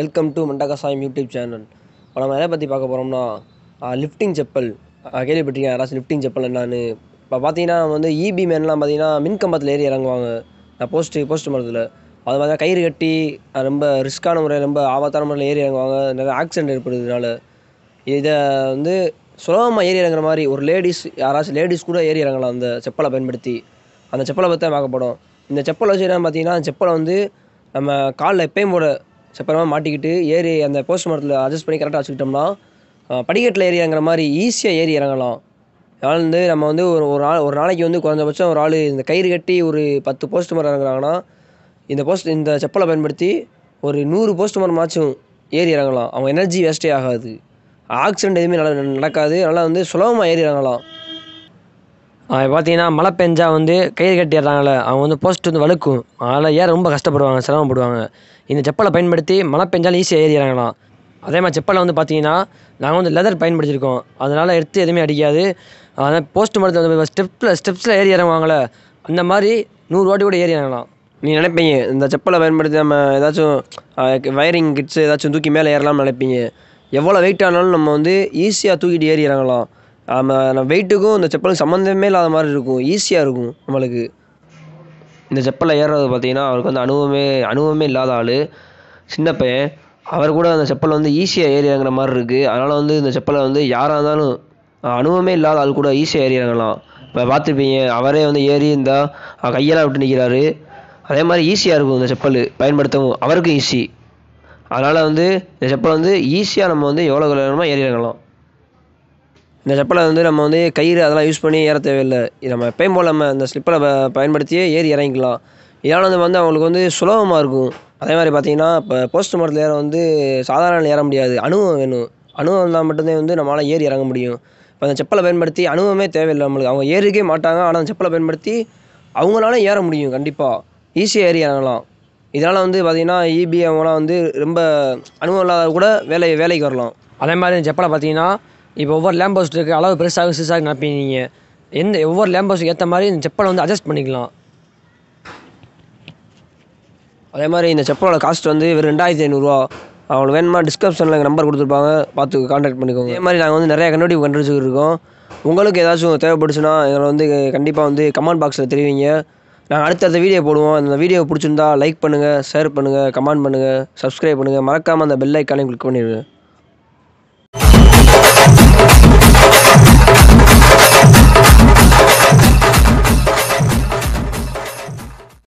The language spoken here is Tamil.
welcome to Mandakasayam YouTube channel இப்போ நம்ம எதை பற்றி பார்க்க போகிறோம்னா லிஃப்டிங் செப்பல் ஆஹ் கேள்விப்பட்டிருக்கேன் யாராச்சும் லிஃப்டிங் செப்பல் என்னன்னு இப்போ பார்த்தீங்கன்னா நம்ம வந்து இபி மேன்லாம் பார்த்தீங்கன்னா மின் கம்பத்தில் ஏறி இறங்குவாங்க போஸ்ட்டு போஸ்ட் மரத்தில் அது மாதிரி கயிறு கட்டி ஆஹ் ரொம்ப ரிஸ்க்கான முறையில் ரொம்ப ஆபத்தான முறையில் ஏறி இறங்குவாங்க நிறைய ஆக்சிடென்ட் ஏற்படுறதுனால இதை வந்து சுலபமாக ஏறி இறங்குற மாதிரி ஒரு லேடிஸ் யாராச்சும் லேடிஸ் கூட ஏறி இறங்கலாம் அந்த செப்பலை பயன்படுத்தி அந்த செப்பலை பற்றி தான் பார்க்கப்படும் இந்த செப்பலை வச்சு என்ன பார்த்தீங்கன்னா அந்த செப்பலை வந்து நம்ம காலில் எப்பயும் போட செப்பலமாக மாட்டிக்கிட்டு ஏறி அந்த போஸ்ட் மரத்தில் அட்ஜஸ்ட் பண்ணி கரெக்டாக வச்சுக்கிட்டோம்னா படிக்கட்டில் ஏறி இறங்குற மாதிரி ஈஸியாக ஏறி இறங்கலாம் அதனால் வந்து நம்ம வந்து ஒரு ஒரு நாள் ஒரு நாளைக்கு வந்து குறைஞ்சபட்சம் ஒரு ஆள் இந்த கயிறு கட்டி ஒரு பத்து போஸ்ட் மரம் இறங்குறாங்கன்னா இந்த போஸ்ட் இந்த செப்பலை பயன்படுத்தி ஒரு நூறு போஸ்ட் மரமாச்சும் ஏறி இறங்கலாம் அவங்க எனர்ஜி வேஸ்ட்டே ஆகாது ஆக்சிடென்ட் எதுவுமே நட நடக்காது அதனால் வந்து சுலபமாக ஏறி இறங்கலாம் இப்போ பார்த்தீங்கன்னா மழை பெஞ்சா வந்து கயிறு கட்டிடுறாங்கல்ல அவங்க வந்து போஸ்ட் வந்து வழுக்கும் அதனால் ஏற ரொம்ப கஷ்டப்படுவாங்க சிரமப்படுவாங்க இந்த செப்பலை பயன்படுத்தி மழை பெஞ்சாலும் ஈஸியாக ஏறி இறங்கலாம் அதே மாதிரி செப்பலை வந்து பார்த்தீங்கன்னா நாங்கள் வந்து லெதர் பயன்படுத்தியிருக்கோம் அதனால் எடுத்து எதுவுமே அடிக்காது அதனால் போஸ்ட் மரத்தில் வந்து ஸ்டெப்பில் ஸ்டெப்ஸில் ஏறி இறங்குவாங்களே அந்த மாதிரி நூறு வாட்டி கூட ஏறி இறங்கலாம் நீ நினைப்பீங்க இந்த செப்பலை பயன்படுத்தி நம்ம ஏதாச்சும் வயரிங் கிட்ஸ் ஏதாச்சும் தூக்கி மேலே ஏறலாம்னு நினைப்பீங்க எவ்வளோ வெயிட் ஆனாலும் நம்ம வந்து ஈஸியாக தூக்கிட்டு ஏறி இறங்கலாம் நம்ம நம்ம வெயிட்டுக்கும் இந்த செப்பலுக்கும் சம்மந்தமே இல்லாத மாதிரி இருக்கும் ஈஸியாக இருக்கும் நம்மளுக்கு இந்த செப்பலில் ஏறுறது பார்த்தீங்கன்னா அவருக்கு வந்து அனுபவமே அனுபவமே இல்லாத ஆள் சின்ன பையன் அவர் கூட அந்த செப்பல் வந்து ஈஸியாக ஏறி இறங்குற மாதிரி இருக்குது அதனால் வந்து இந்த செப்பலை வந்து யாராக இருந்தாலும் அஹ், அனுபவமே இல்லாத ஆள் கூட ஈஸியாக ஏறி இறங்கலாம் இப்போ பார்த்துருப்பீங்க அவரே வந்து ஏறி இருந்தால் கையெல்லாம் விட்டு நிற்கிறாரு அதே மாதிரி ஈஸியாக இருக்கும் இந்த செப்பல் பயன்படுத்தவும் அவருக்கும் ஈஸி அதனால் வந்து இந்த செப்பலை வந்து ஈஸியாக நம்ம வந்து எவ்வளோ வேணுமோ ஏறி இறங்கலாம் இந்த செப்பலை வந்து நம்ம வந்து கயிறு அதெல்லாம் யூஸ் பண்ணி ஏற தேவையில்லை இது நம்ம எப்பயும் போல் நம்ம இந்த ஸ்லிப்பரை ப பயன்படுத்தியே ஏறி இறங்கிக்கலாம் இதனால் வந்து வந்து அவங்களுக்கு வந்து சுலபமாக இருக்கும் அதே மாதிரி பார்த்தீங்கன்னா இப்போ போஸ்ட் மரத்தில் ஏற வந்து சாதாரண ஏற முடியாது அனுபவம் வேணும் அனுபவம் இருந்தால் மட்டும்தான் வந்து நம்மளால் ஏறி இறங்க முடியும் இப்போ அந்த செப்பலை பயன்படுத்தி அனுபவமே தேவையில்லை நம்மளுக்கு அவங்க ஏறிக்கவே மாட்டாங்க ஆனால் அந்த செப்பலை பயன்படுத்தி அவங்களால ஏற முடியும் கண்டிப்பாக ஈஸியாக ஏறி இறங்கலாம் இதனால் வந்து பார்த்தீங்கன்னா இபி அவங்களாம் வந்து ரொம்ப அனுபவம் இல்லாத கூட வேலை வேலைக்கு வரலாம் அதே மாதிரி இந்த செப்பலை பார்த்தீங்கன்னா இப்போ ஒவ்வொரு லேம்ப் போஸ்ட்டுக்கு அளவு பெருசாக சிறுசாக நினைப்பீங்க நீங்கள் எந்த ஒவ்வொரு லேம்ப் போஸ்ட்டுக்கு ஏற்ற மாதிரி இந்த செப்பலை வந்து அட்ஜஸ்ட் பண்ணிக்கலாம் அதே மாதிரி இந்த செப்பலோட காஸ்ட் வந்து வெறும் ரெண்டாயிரத்தி ஐநூறுரூவா அவங்களுக்கு வேணுமா டிஸ்கிரிப்ஷனில் எங்கள் நம்பர் கொடுத்துருப்பாங்க பார்த்து கான்டாக்ட் பண்ணிக்கோங்க இதே மாதிரி நாங்கள் வந்து நிறைய கண்டுபிடிப்பு கண்டுபிடிச்சிட்டு இருக்கோம் உங்களுக்கு ஏதாச்சும் தேவைப்படுச்சுன்னா எங்களை வந்து கண்டிப்பாக வந்து கமெண்ட் பாக்ஸில் தெரிவிங்க நாங்கள் அடுத்தடுத்த வீடியோ போடுவோம் அந்த வீடியோ பிடிச்சிருந்தா லைக் பண்ணுங்கள் ஷேர் பண்ணுங்கள் கமெண்ட் பண்ணுங்கள் சப்ஸ்கிரைப் பண்ணுங்கள் மறக்காமல் அந்த பெல் ஐக்கானையும் கிளிக் பண்ணிடுங்க